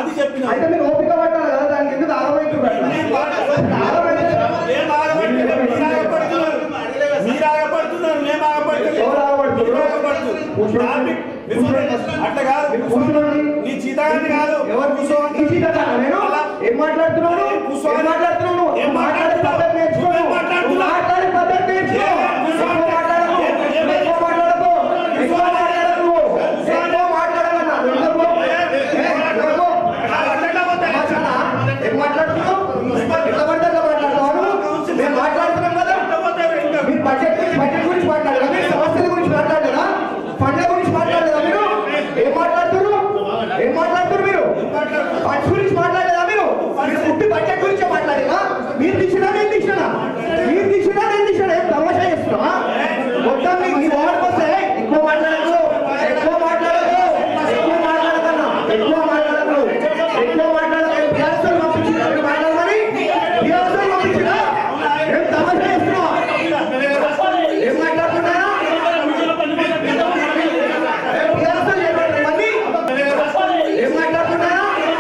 అది చెప్పిన అయితే మీరు ఓపిక పట్టాలి కదా దానికి ఎందుకు ఆగమైతున్నారు నేను బాగా- నేను ఆగబడుతున్నా, మీరు ఆగబడుతున్నారు. మీరు ఆగబడుతున్నారు, మేము ఆగబడుతున్నాం. ఎవరు ఆగబడుతున్నారు? మీరు ఆగబడుతున్నారు. టాపిక్ అట్లా కాదు మీరు కూర్చోండి. నీ చీతాన్ని కాదు ఎవరు కూర్చోవాలి ఈ సీట్ అన్నా నేను ఏం మాట్లాడుతున్నావు ఏం కూర్చోవాలి? ఏం మాట్లాడుతున్నావు నువ్వు? ఏం మాట్లాడే మాట్లాడుతున్నావు? పద్ధతి నేర్చుకో నువ్వేం మాట్లాడుతున్నావు? మాట్లాడే పద్ధతి నేర్చుకో ఏం కూర్చోవాలి? ఎక్కువ మాట్లాడకు ఏం- ఏం- ఎక్కువ మాట్లాడకు ఎక్కువ మాట్లాడకు నువ్వు. ఎక్కువ మాట్లాడకన్నా ఎందుకు? ఏ, ఎందుకు? మాట్లాడా? ఏం మాట్లాడుతున్నావు ఎట్లా పడితే అట్లా మాట్లాడుతున్నావు మేము మాట్లాడుతున్నాం కదా మీరు బడ్జెట్ గురించి బడ్జెట్ గురించి మాట్లాడరా మీరు సమస్యల గురించి మాట్లాడరా ఫండ్ల గురించి మాట్లాడరా మీరు ఏం మాట్లాడుతున్నారు ఏం మాట్లాడుతున్నారు మీరు ఫండ్స్ గురించి మాట్లాడలేదా మీరు మీరు పుట్టి బడ్జెట్ గురించే మాట్లాడేదా మీరు తీసినా నేను తీసినా మీరు తీసినా నేను తీసినా ఏం తమాషా చేస్తున్నా మొత్తం మీ మీ వాడికి వస్తే ఎక్కువ మాట్లాడదు ఎక్కువ మాట్లాడదు ఎక్కువ మాట్లాడకన్నా ఎక్కువ మాట్లాడదు ఎక్కువ మాట్లాడదు బిఆర్ఎస్ పంపించిన మాట్లాడమని బిఆర్ఎస్ పంపించిన ఏం తమాషా చేస్తున్నావా ఏం మాట్లాడుతున్నారా ఏం బిఆర్ఎస్ చెప్పండి ఏం మాట్లాడుతున్నారా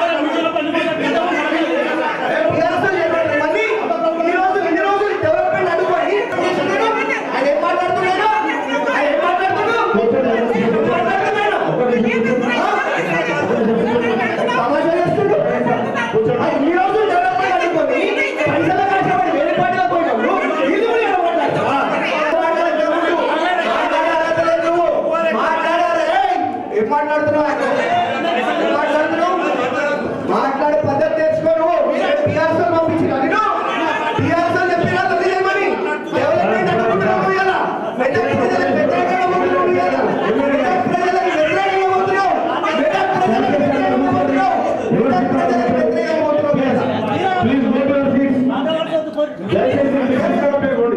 ఏం బిఆర్ఎస్ చెప్పండి మళ్ళీ ఈ రోజు ఇన్ని రోజులు డెవలప్మెంట్ అడుగుకొని ఆయన ఏం మాట్లాడుతున్నాడు ఆయన ఏం మాట్లాడుతున్నాడు ఏం మాట్లాడుతున్నాడు తమాషా చేస్తుండు ఆయన ఇన్ని రోజులు డెవలప్మెంట్ అడుగుకొని పైసల కష్టపడి వేరే పార్టీలో పోయినప్పుడు వీళ్ళు కూడా ఇలా మాట్లాడతావా? మాట్లాడలేదు నువ్వు. మాట్లాడలేదు నువ్వు. మాట్లాడాలి. ఏయ్! ఏం మాట్లాడుతున్నావు ఏం మాట్లాడుతున్నావు మాట్లాడే పద్ధతి నేర్చుకో నువ్వు పిఆర్సీ పంపించిన నేను పిఆర్సీ చెప్పినా తల్లి చేయమని డెవలప్మెంట్ అనుకుంటున్నావు ఇలా మెదక్ ప్రజలకు వ్యతిరేకంగా పోతున్నావు ఇలా మెదక్ ప్రజలకు వ్యతిరేకంగా పోతున్నావు మెదక్ ప్రజలకు వ్యతిరేకంగా పోతున్నావు మెదక్ ప్రజలకు వ్యతిరేకంగా పోతున్నావు ఇలా please go to your seats దయచేసి మీ సీట్స్లో పెట్టుకోండి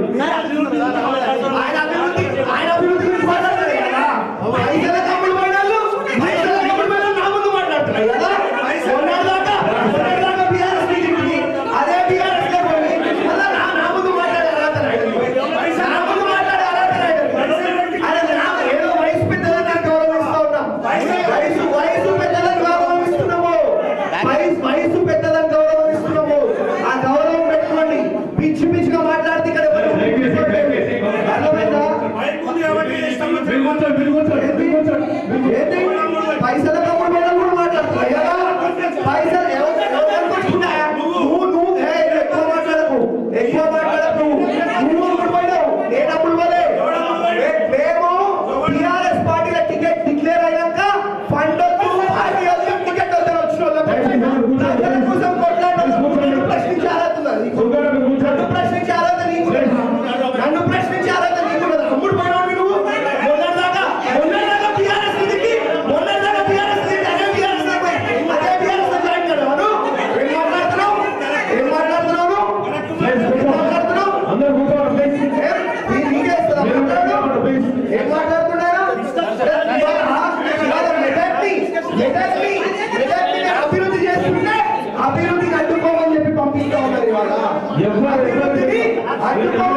ఆయన అభివృద్ధి ఆయన అభివృద్ధి గురించి మాట్లాడతారు కదా పైసల కమ్ముడు పోయినాళ్ళు పైసల కమ్ముడు పోయినాళ్ళు నా ముందు మాట్లాడుతున్నారు కదా మొన్నటిదాకా మొన్నటిదాకా బీఆర్ఎస్ టీడీపీ అదే బీఆర్ఎస్ లో పోయి మళ్ళా నా నా ముందు మాట్లాడే అర్హత లేదు. నా ముందు మాట్లాడే అర్హత లేదు. అదే నా ఏదో వయసు పెద్దదని నాకు గౌరవిస్తా ఉన్నాం వయసు వయసు పెద్దదని గౌరవిస్తున్నాము వయసు వయసు పెద్దదని గౌరవిస్తున్నాము ఆ గౌరవం పెట్టుకోండి పిచ్చి పిచ్చిగా మాట్లాడితే ఇక్కడ ఎవరు అర్థమైందా మైక్ ఉంది కాబట్టి ఇష్టం మీరు వచ్చినట్టు కూర్చోండి మీరు కూర్చోండి మీరు కూర్చోండి ఏంటి? పైసల కమ్ముడు మీద కూడా మాట్లాడుతున్నావు కదా? పైసలు ఎవరు- ఎవరు కొట్టుకున్నాయా? నువ్వు నువ్వు ఏయ్, నువ్వు ఎక్కువ మాట్లాడకు ఎక్కువ మాట్లాడకు నువ్వు అప్పుడు పోయినావు నేను అప్పుడు పోలే మే- మేము టిఆర్ఎస్ పార్టీల టికెట్ డిక్లేర్ అయ్యాక ఫండ్ వద్దు పార్టీ వద్దు టికెట్ వద్దని వచ్చిన వాళ్ళం. ప్రజల కోసం కొట్లాడిన వాళ్ళం. నన్ను ప్రశ్నించే అర్హత ఉందా నీకు? కూర్చోండి మీరు కూర్చోండి నన్ను ప్రశ్నించే అర్హత నీకు లేదా? నన్ను ప్రశ్నించే అర్హత నీకు లేదా? అమ్ముడు పోయినావు నువ్వు మొన్నటిదాకా మొన్నటిదాకా టీఆర్ఎస్ తిరిగి మొన్నటిదాకా టీఆర్ఎస్ తిరిగి అదే టీఆర్ఎస్ లో పోయి అదే టీఆర్ఎస్ లో జాయిన్ కాదు వాడు. ఏం మాట్లాడుతున్నావు ఏం మాట్లాడుతున్నావు నువ్వు? ఏం మాట్లాడుతున్నావు అందరూ కూర్చోండి ప్లీజ్ ఏం? నీ- నీకే ఇస్తుందా మాట్లాడు? ఏం మాట్లాడుతున్నారా ఇవాళ ఇవాళ మెదక్ని మెదక్ని మెదక్ని అభివృద్ధి చేస్తుంటే అభివృద్ధిని అడ్డుకోమని చెప్పి పంపిస్తా ఉన్నారు ఇవాళ ఎవరు- అభివృద్ధిని అడ్డుకోమని